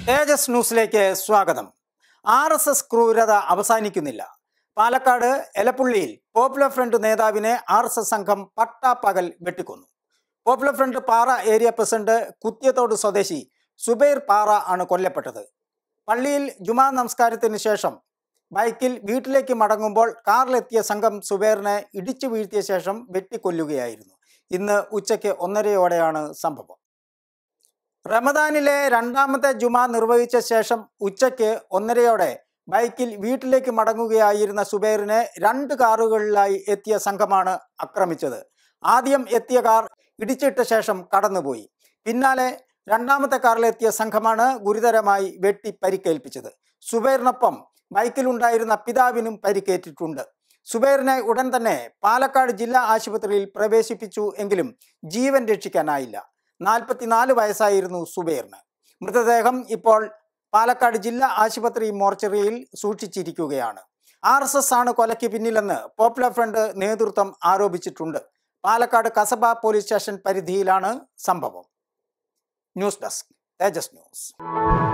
തേജസ് ന്യൂസിലേക്ക് സ്വാഗതം R S S ക്രൂരത അവസാനിക്കുന്നില്ല പാലക്കാട് എലപ്പുള്ളിയിൽ പോപ്പുലർ ഫ്രണ്ട് നേതാവിനെ ആർ എസ് എസ് സംഘം പട്ടാപ്പകൽ വെട്ടിക്കൊന്നു popular front Para area president Kuthiyathode സ്വദേശി സുബൈർ പാറ ആണ് കൊല്ലപ്പെട്ടത് പള്ളിയിൽ ജുമാ നമസ്കാരത്തിന് ശേഷം ബൈക്കിൽ വീട്ടിലേക്ക് മടങ്ങുമ്പോൾ കാറിലെത്തിയ സംഘം സുബൈറിനെ ഇടിച്ചു വീഴ്ത്തിയ ശേഷം വെട്ടിക്കൊല്ലുകയായിരുന്നു ഇന്ന് ഉച്ചയ്ക്ക് ഒന്നരയോടെയാണ് സംഭവം റമദാനിലെ രണ്ടാമത്തെ ജുമാ നിർവഹിച്ച ശേഷം ഉച്ചയ്ക്ക് ഒന്നരയോടെ ബൈക്കിൽ വീട്ടിലേക്ക് മടങ്ങുകയായിരുന്ന സുബൈറിനെ രണ്ട് കാറുകളിലായി എത്തിയ സംഘമാണ് ആക്രമിച്ചത് ആദ്യം എത്തിയ കാർ ഇടിച്ചിട്ട ശേഷം കടന്നുപോയി പിന്നാലെ രണ്ടാമത്തെ കാറിലെത്തിയ സംഘമാണ് ഗുരുതരമായി വെട്ടി പരിക്കേൽപ്പിച്ചത് സുബൈറിനൊപ്പം ബൈക്കിലുണ്ടായിരുന്ന പിതാവിനും പരിക്കേറ്റിട്ടുണ്ട് സുബൈറിനെ ഉടൻ തന്നെ പാലക്കാട് ജില്ലാ ആശുപത്രിയിൽ പ്രവേശിപ്പിച്ചു എങ്കിലും ജീവൻ രക്ഷിക്കാനായില്ല നാൽപ്പത്തിനാല് വയസ്സായിരുന്നു സുബൈറിന് മൃതദേഹം ഇപ്പോൾ പാലക്കാട് ജില്ലാ ആശുപത്രി മോർച്ചറിയിൽ സൂക്ഷിച്ചിരിക്കുകയാണ് ആർ എസ് എസ് ആണ് കൊലയ്ക്ക് പിന്നിലെന്ന് പോപ്പുലർ ഫ്രണ്ട് നേതൃത്വം ആരോപിച്ചിട്ടുണ്ട് പാലക്കാട് കസബ പോലീസ് സ്റ്റേഷൻ പരിധിയിലാണ് സംഭവം ന്യൂസ് ഡെസ്ക് തേജസ് ന്യൂസ്